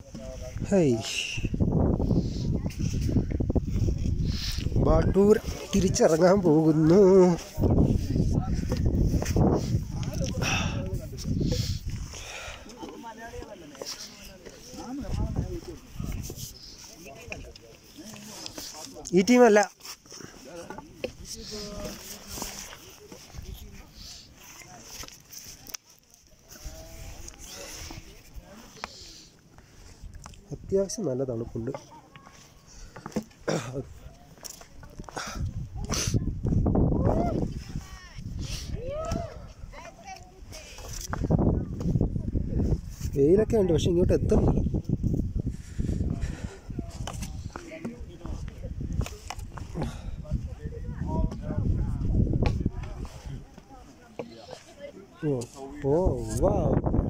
hey ബാട്ടൂർ തിരിച്ചിറങ്ങാൻ പോകുന്നു ഈ ടീമല്ല അത്യാവശ്യം നല്ല തണുപ്പുണ്ട് വെയിലൊക്കെ ഉണ്ട് പക്ഷെ ഇങ്ങോട്ട് എത്തുന്നില്ല ഓ ഓ വാ